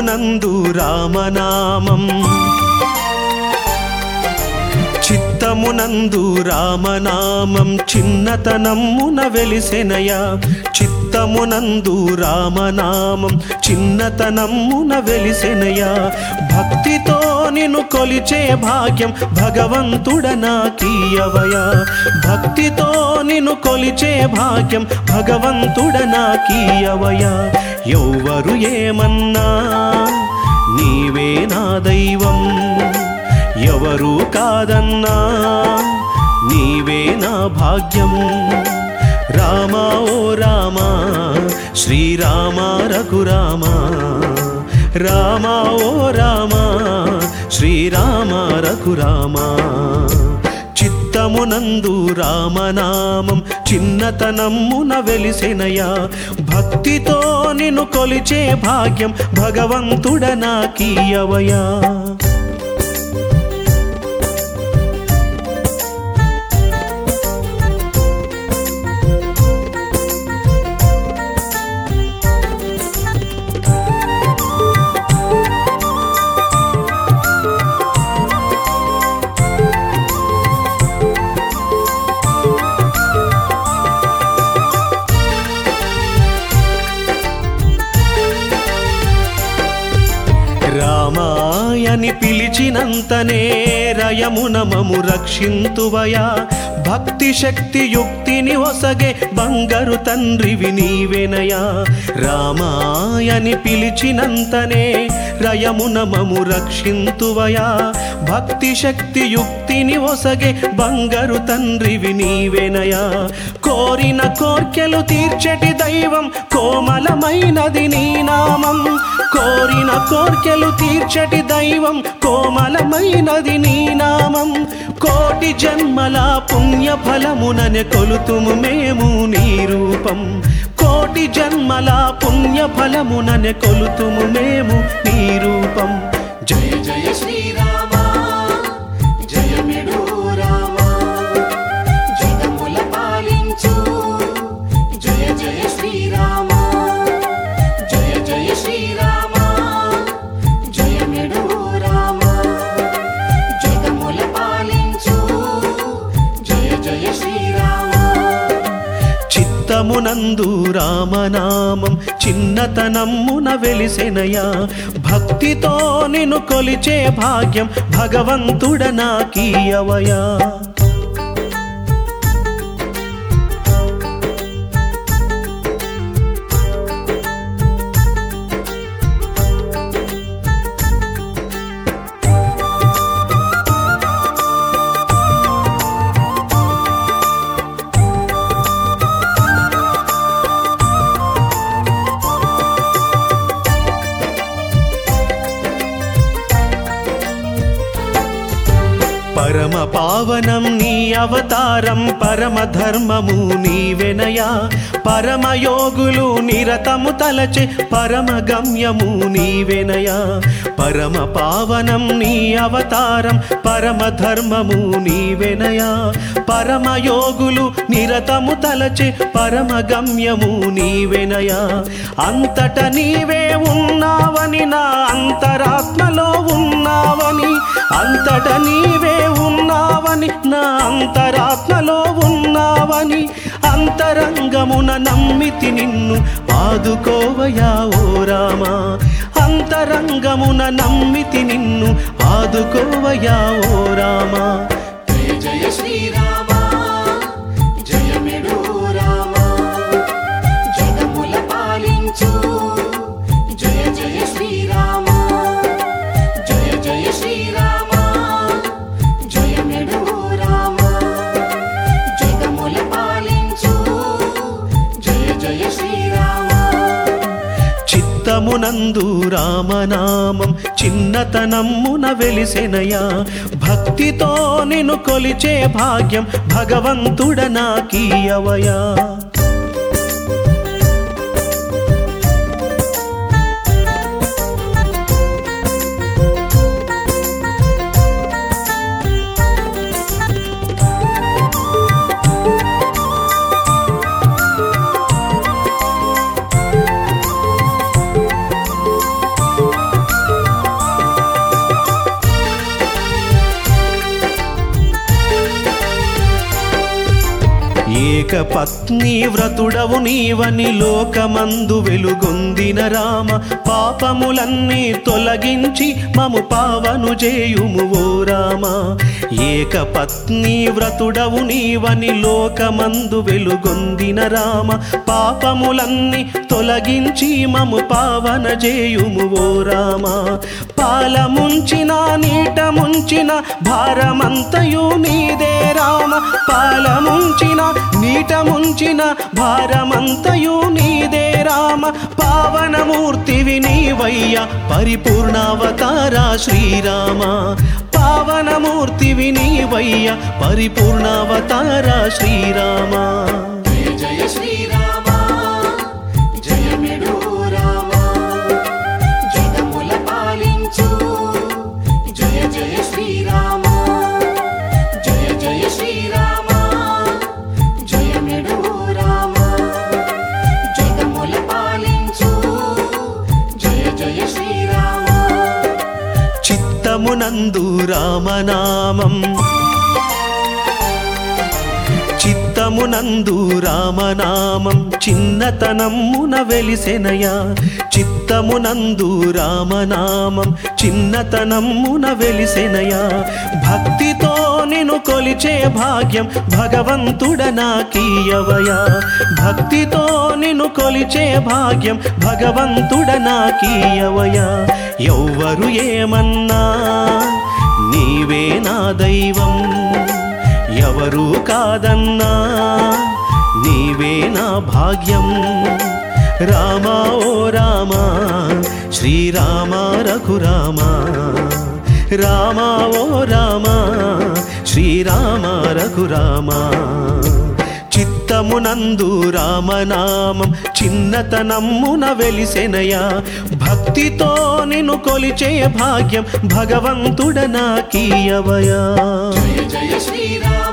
చిత్తమునందు రామనామం చిత్తమునందు రామనామం చిన్నతనమ్మున వెలిసెనయా చిత్తమునందు రామనామం చిన్నతనమ్మున వెలిసెనయా భక్తితో నిన్ను కొలిచే భాగ్యం భగవంతుడ నాకీయవయా భక్తితో నిన్ను కొలిచే భాగ్యం భగవంతుడ నాకీయవయా ఎవ్వరు ఏమన్నా నీవే నా దైవం ఎవరు కాదన్నా నీవే నా భాగ్యం రామా ఓ రామా శ్రీరామ రఘురామ రామా ఓ రామా శ్రీరామ రఘురామ చిత్తమునందు రామనామం చిన్నతనమ్మున వెలిసెనయా భక్తితో నిన్ను కొలిచే భాగ్యం భగవంతుడ నాకీయవయా రామాయని పిలిచినంతనే రయమున మము రక్షింతువయా భక్తి శక్తి యుక్తిని ఒసగే బంగారు తండ్రివి నీవెనయా రామాయని పిలిచినంతనే రయమున మము రక్షింతువయా భక్తి శక్తి యుక్తిని ఒసగే బంగారు తండ్రివి నీవెనయా కోరిన కోర్కెలు తీర్చటి దైవం కోమలమైనది నీ నామం కోరిన కోర్కెలు తీర్చటి దైవం కోమలమైనది నీ నామం కోటి జన్మల పుణ్య ఫలముననే కొలుతుము మేము నీ రూపం కోటి జన్మల పుణ్య ఫలముననే కొలుతుము మేము నీ రూపం జయ జయ శ్రీరామ జయమిడు రామ జగముల పాలించు జయ జయ శ్రీరామ జయ జయ శ్రీరామ జయమిడు రామ జగముల పాలించు జయ జయ శ్రీరామ చిత్తమునందు రామనామం చిన్నతనమ్మున వెలిసెనయా భక్తితో నిన్ను కొలిచే భాగ్యం భగవంతుడ నాకీయవయా పరమ పావనం నీ అవతారం పరమ ధర్మము నీవెనయా పరమ యోగులు నిరతము తలచే పరమ గమ్యము నీవెనయా పరమ పావనం నీ అవతారం పరమ ధర్మము నీవెనయా పరమ యోగులు నిరతము తలచే పరమ గమ్యము నీవెనయా అంతట నీవే ఉన్నావని నా అంతరాత్మలో ఉన్నావని అంతట నీవే ఉన్నావని నా అంతరాత్మలో ఉన్నావని అంతరంగమున నమ్మితి నిన్ను ఆదుకోవయా ఓ రామా అంతరంగమున నమ్మితి నిన్ను ఆదుకోవయా ఓ రామా జయ జయ శ్రీరామ జయమిడు రామ జగముల పాలించు జయ జయ శ్రీరామ జయ జయ శ్రీరామ జయమిడు రామ జగముల పాలించు జయ జయ శ్రీరామ చిత్తమునందు రామనామం చిన్నతనమ్మున వెలిసెనయా భక్తితో నిన్ను కొలిచే భాగ్యం భగవంతుడ నాకీయవయా ఏక పత్ని వ్రతుడవు నీవని లోకమందు వెలుగొందిన రామ పాపములన్నీ తొలగించి మము పావను చేయుము ఓ రామ ఏక పత్ని వ్రతుడవు నీవని లోకమందు వెలుగొందిన రామ పాపములన్నీ తొలగించి మము పావన చేయుము ఓ రామ పాల ముంచిన నీట ముంచిన భారమంతయు నీదే రామ పాల ముంచిన నీట ముంచిన భారమంతయు నీదే రామ పావనమూర్తివి నీవయ్య పరిపూర్ణావతార శ్రీరామ పావనమూర్తివి నీవయ్య పరిపూర్ణావతార శ్రీరామ జయ జయ శ్రీరామ జయమిడు రామ జగముల పాలించు జయ జయ శ్రీరామ జయ జయ శ్రీరామ జయమిడు రామ జగముల పాలించు జయ జయ శ్రీరామ చిత్తమునందు రామనామం చిత్తమునందు రామనామం చిన్నతనమున వెలిసెనయా చిత్తమునందు రామనామం చిన్నతనమున వెలిసెనయా భక్తితో నిన్ను కొలిచే భాగ్యం భగవంతుడ నాకీయవయా భక్తితో నిన్ను కొలిచే భాగ్యం భగవంతుడ నాకీయవయా ఎవ్వరు ఏమన్నా నీవే నా దైవం ఎవరు కాదన్నా నీవే నా భాగ్యం రామా ఓ రామా శ్రీరామ రఘురామ రామా ఓ రామా శ్రీరామ రఘురామ చిత్తమునందు రామనామం చిన్నతనమ్మున వెలిసెనయా భక్తితో నిన్ను కొలిచే భాగ్యం భగవంతుడ నాకీయవయా జయ జయ శ్రీరామ